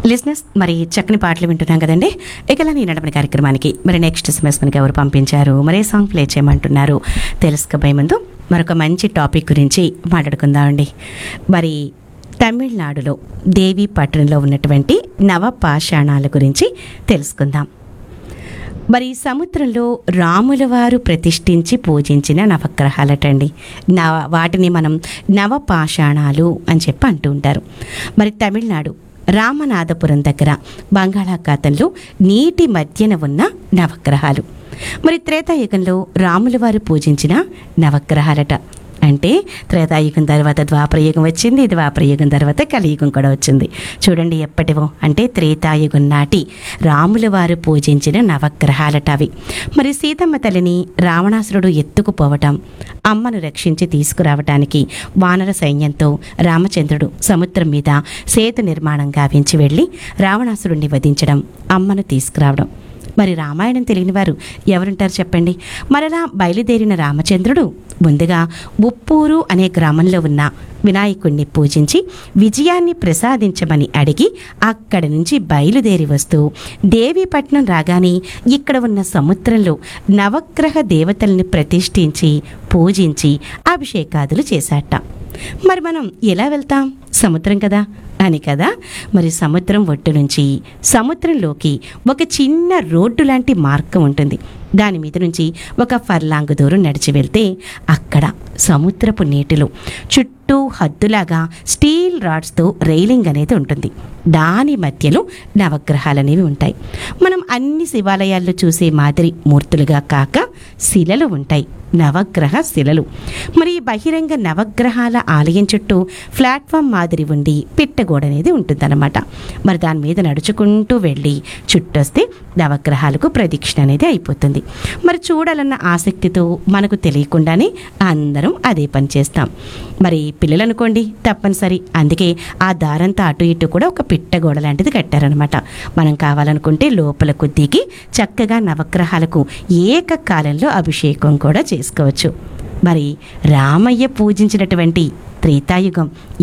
లిజినెస్ మరి చక్కని పాటలు వింటున్నాం కదండి ఇక ఈ నడపని కార్యక్రమానికి మరి నెక్స్ట్ ఎస్ఎంఎస్ మనకి ఎవరు పంపించారు మరే సాంగ్ ప్లే చేయమంటున్నారు తెలుసుకోబోయే ముందు మరొక మంచి టాపిక్ గురించి మాట్లాడుకుందామండి మరి తమిళనాడులో దేవి పట్టణంలో ఉన్నటువంటి నవపాషాణాల గురించి తెలుసుకుందాం మరి సముద్రంలో రాముల వారు ప్రతిష్ఠించి పూజించిన నవగ్రహాలటండి నవ వాటిని మనం నవపాషాణాలు అని చెప్పి అంటూ ఉంటారు మరి తమిళనాడు రామనాథపురం దగ్గర బంగాళాఖాతంలో నీటి మధ్యన ఉన్న నవగ్రహాలు మరి త్రేతాయుగంలో రాముల వారు పూజించిన నవగ్రహాలట అంటే త్రేతాయుగం తర్వాత ద్వాపరయుగం వచ్చింది ద్వాపరయుగం తర్వాత కలియుగం కూడా వచ్చింది చూడండి ఎప్పటివో అంటే త్రేతాయుగం నాటి రాముల వారు పూజించిన నవగ్రహాలట అవి మరి సీతమ్మ తల్లిని రావణాసురుడు ఎత్తుకుపోవటం అమ్మను రక్షించి తీసుకురావటానికి వానర సైన్యంతో రామచంద్రుడు సముద్రం మీద సేతు నిర్మాణం గావించి వెళ్ళి రావణాసురుణ్ణి వధించడం అమ్మను తీసుకురావడం మరి రామాయణం తెలియని వారు ఎవరుంటారు చెప్పండి మరలా బయలుదేరిన రామచంద్రుడు ముందుగా ఉప్పూరు అనే గ్రామంలో ఉన్న వినాయకుణ్ణి పూజించి విజయాన్ని ప్రసాదించమని అడిగి అక్కడి నుంచి బయలుదేరి వస్తూ దేవీపట్నం రాగానే ఇక్కడ ఉన్న సముద్రంలో నవగ్రహ దేవతల్ని ప్రతిష్ఠించి పూజించి అభిషేకాదులు చేశాట మరి మనం ఎలా వెళ్తాం సముద్రం కదా అని కదా మరి సముద్రం ఒడ్డు నుంచి సముద్రంలోకి ఒక చిన్న రోడ్డు లాంటి మార్గం ఉంటుంది దాని మీద నుంచి ఒక ఫర్లాంగ్ దూరం నడిచి వెళ్తే అక్కడ సముద్రపు నీటిలో చుట్టూ హద్దులాగా స్టీల్ రాడ్స్తో రైలింగ్ అనేది ఉంటుంది దాని మధ్యలో నవగ్రహాలు అనేవి ఉంటాయి మనం అన్ని శివాలయాల్లో చూసే మాదిరి మూర్తులుగా కాక శిలలు ఉంటాయి నవగ్రహ శిలలు మరి ఈ బహిరంగ నవగ్రహాల ఆలయం చుట్టూ ప్లాట్ఫామ్ మాదిరి ఉండి పిట్టగోడ అనేది ఉంటుందన్నమాట మరి దాని మీద నడుచుకుంటూ వెళ్ళి చుట్టొస్తే నవగ్రహాలకు ప్రదక్షిణ అనేది అయిపోతుంది మరి చూడాలన్న ఆసక్తితో మనకు తెలియకుండానే అందరం అదే పని చేస్తాం మరి పిల్లలు అనుకోండి తప్పనిసరి అందుకే ఆ దారంతా అటు ఇటు కూడా ఒక పిట్టగోడ లాంటిది కట్టారనమాట మనం కావాలనుకుంటే లోపలకు దిగి చక్కగా నవగ్రహాలకు ఏకకాలంలో అభిషేకం కూడా చేసుకోవచ్చు మరి రామయ్య పూజించినటువంటి త్రేతాయుగం